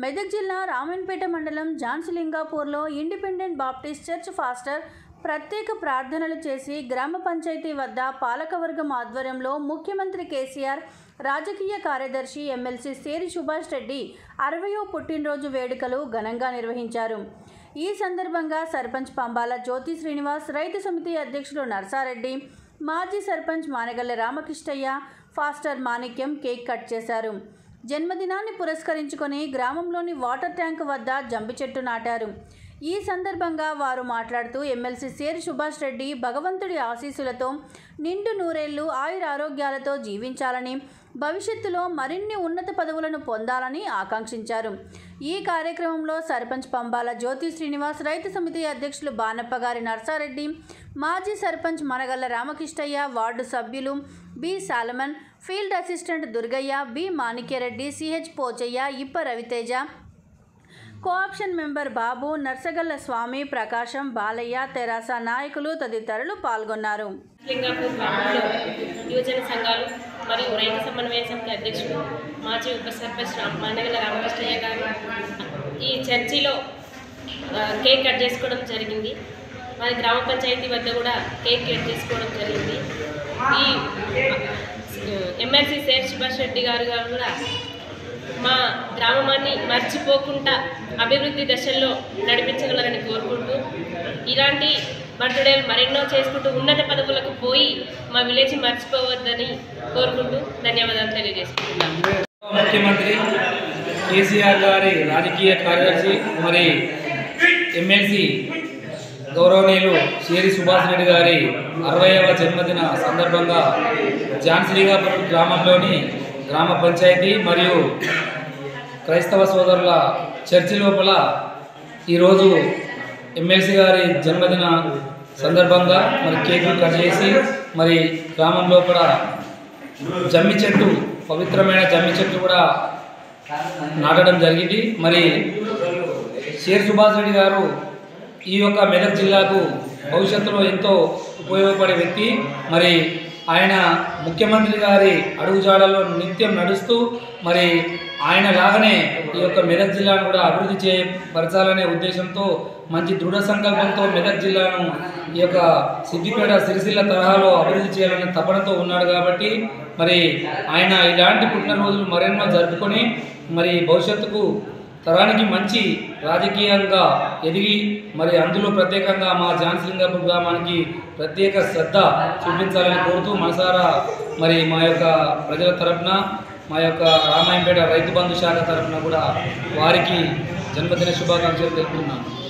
మెదక్ జిల్లా రామన్పేట మండలం జాన్సిలింగాపూర్లో ఇండిపెండెంట్ బాప్టిస్ట్ చర్చ్ ఫాస్టర్ ప్రత్యేక ప్రార్థనలు చేసి గ్రామ పంచాయతీ వద్ద పాలకవర్గం ఆధ్వర్యంలో ముఖ్యమంత్రి కేసీఆర్ రాజకీయ కార్యదర్శి ఎమ్మెల్సీ సేరి సుభాష్ రెడ్డి అరవయో పుట్టినరోజు వేడుకలు ఘనంగా నిర్వహించారు ఈ సందర్భంగా సర్పంచ్ పంబాల జ్యోతి శ్రీనివాస్ రైతు సమితి అధ్యక్షుడు నర్సారెడ్డి మాజీ sarpanch Managalle Ramakrishnaiah pastor Manikyam cake cut చేశారు జన్మదినాన్ని పురస్కరించుకొని గ్రామంలోని వాటర్ ట్యాంక్ వద్ద జంబి చెట్టు నాటారు ఈ సందర్భంగా వారు మాట్లాడుతూ ఎమ్మెల్సీ సేరి సుభాష్ రెడ్డి భగవంతుడి ఆశీస్సులతో నిండు నూరేళ్లు ఆయురారోగ్యాలతో జీవించాలని భవిష్యత్తులో మరిన్ని ఉన్నత పదవులను పొందాలని ఆకాంక్షించారు ఈ కార్యక్రమంలో సర్పంచ్ పంబాల జ్యోతి శ్రీనివాస్ రైతు సమితి అధ్యక్షులు బానప్పగారి నర్సారెడ్డి మాజీ సర్పంచ్ మనగల్ల రామకృష్ణయ్య వార్డు సభ్యులు B Solomon field assistant Durgaiah B Manikyareddy CH Pochaiah Ippa Raviteja cooption member Babu Narsagalla Swamy Prakasam Balaiah TRS నాయకులు తదితరులు పాల్గొన్నారు లింగాపూర్ గ్రామంలో యువజన సంఘాలు మరియు రైతు సమన్వయ సమితి అధ్యక్షుడు మాజీ ఉప సర్పంచ్ రామ్ మాండగల రామకృష్ణయ్య గారు ఈ చర్చిలో ఆ, కేక్ కట్ చేసుకోవడం జరిగింది మరి గ్రామ పంచాయతీ వద్ద కూడా కేక్ కట్ చేసుకోవడం జరిగింది ఈ ఎమ్మెల్సీ సేర్ సుభాష్ రెడ్డి గారు గారు కూడా మా గ్రామాన్ని మర్చిపోకుండా అభివృద్ధి దశల్లో నడిపించగలరని కోరుకుంటూ ఇలాంటి బర్త్డేలు మరెన్నో చేసుకుంటూ ఉన్నత పదవులకు పోయి మా విలేజ్ మర్చిపోవద్దని కోరుకుంటూ ధన్యవాదాలు తెలియజేసుకుంటున్నాను ముఖ్యమంత్రి కేసీఆర్ గారి రాజకీయ కార్యదర్శి మరి ఎమ్మెల్సీ గౌరవనీయులు షేరి సుభాష్ రెడ్డి గారి అరవైవ జన్మదిన సందర్భంగా జాన్సిలింగాపురం గ్రామంలోని గ్రామ పంచాయతీ మరియు క్రైస్తవ సోదరుల చర్చి లోపల ఈరోజు ఎమ్మెల్సీ గారి జన్మదిన సందర్భంగా మరి కేకులు కట్ చేసి మరి గ్రామం లోపల జమ్మి చెట్టు పవిత్రమైన జమ్మి చెట్టు కూడా నాటడం జరిగింది మరి షేర్ సుభాష్ రెడ్డి గారు ఈ యొక్క మెదక్ జిల్లాకు భవిష్యత్తులో ఎంతో ఉపయోగపడే వ్యక్తి మరి ఆయన ముఖ్యమంత్రి గారి అడుగుజాడల్లో నిత్యం నడుస్తూ మరి ఆయన లాగానే ఈ యొక్క మెదక్ జిల్లాను కూడా అభివృద్ధి చేయపరచాలనే ఉద్దేశంతో మంచి దృఢ సంకల్పంతో మెదక్ జిల్లాను ఈ యొక్క సిద్దిపేట సిరిసిల్ల తరహాలో అభివృద్ధి చేయాలనే తపనతో ఉన్నాడు కాబట్టి మరి ఆయన ఇలాంటి పుట్టినరోజులు మరెన్నో జరుపుకొని మరి భవిష్యత్తుకు తరానికి మంచి రాజకీయంగా ఎదిగి మరి అందులో ప్రత్యేకంగా మా జాన్సిలింగాపూర్ గ్రామానికి ప్రత్యేక శ్రద్ధ చూపించాలని కోరుతూ మనసారా మరి మా యొక్క ప్రజల తరపున మా యొక్క రామాయంపేట రైతు బంధు శాఖ తరపున కూడా వారికి జన్మదిన శుభాకాంక్షలు తెలుపుతున్నాను